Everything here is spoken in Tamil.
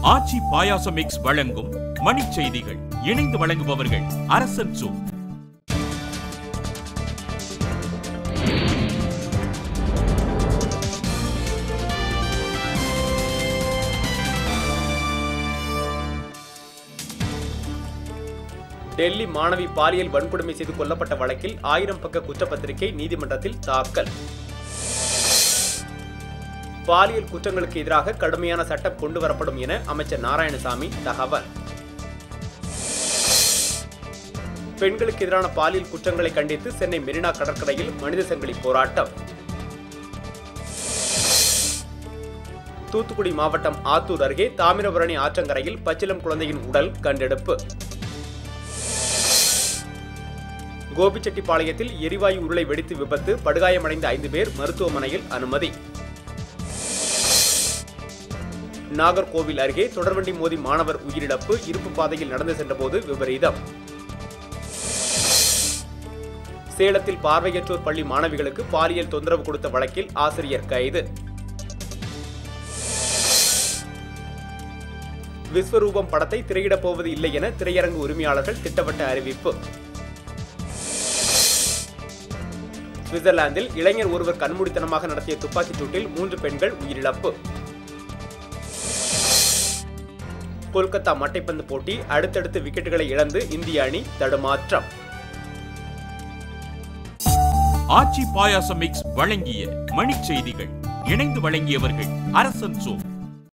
ஆச்சி பாயாசம் மிக்ஸ் வழங்கும் மணிச் செய்திகள் இணைந்து வழங்குபவர்கள் அரசன் சூ டெல்லி மாணவி பாலியல் வன்கொடுமை செய்து கொல்லப்பட்ட வழக்கில் ஆயிரம் பக்க குற்றப்பத்திரிகை நீதிமன்றத்தில் தாக்கல் பாலியல் குற்றங்களுக்கு எதிராக கடுமையான சட்டம் கொண்டு வரப்படும் என அமைச்சர் நாராயணசாமி தகவல் பெண்களுக்கு எதிரான பாலியல் குற்றங்களை கண்டித்து சென்னை மெரினா கடற்கரையில் மனித சங்கிலி போராட்டம் தூத்துக்குடி மாவட்டம் ஆத்தூர் அருகே தாமிரபரணி ஆற்றங்கரையில் பச்சிலம் குழந்தையின் உடல் கண்டெடுப்பு கோபிச்செட்டிப்பாளையத்தில் எரிவாயு உருளை வெடித்து விபத்து படுகாயமடைந்த ஐந்து பேர் மருத்துவமனையில் அனுமதி நாகர்கோவில் அருகே தொடர்வண்டி மோதி மாணவர் உயிரிழப்பு இருப்பு பாதையில் நடந்து சென்றபோது விபரீதம் சேலத்தில் பார்வையற்றோர் பள்ளி மாணவிகளுக்கு பாலியல் தொந்தரவு கொடுத்த வழக்கில் ஆசிரியர் கைது விஸ்வரூபம் படத்தை திரையிடப் போவது இல்லை என திரையரங்கு உரிமையாளர்கள் திட்டவட்ட அறிவிப்பு சுவிட்சர்லாந்தில் இளைஞர் ஒருவர் கண்மூடித்தனமாக நடத்திய துப்பாக்கிச் சூட்டில் மூன்று பெண்கள் உயிரிழப்பு கொல்கத்தா மட்டைப்பந்து போட்டி அடுத்தடுத்து விக்கெட்டுகளை இழந்து இந்திய அணி தடுமாற்றம் ஆச்சி பாயாசம் மிக்ஸ் வழங்கிய மணிச் செய்திகள் இணைந்து வழங்கியவர்கள் அரசன் சூ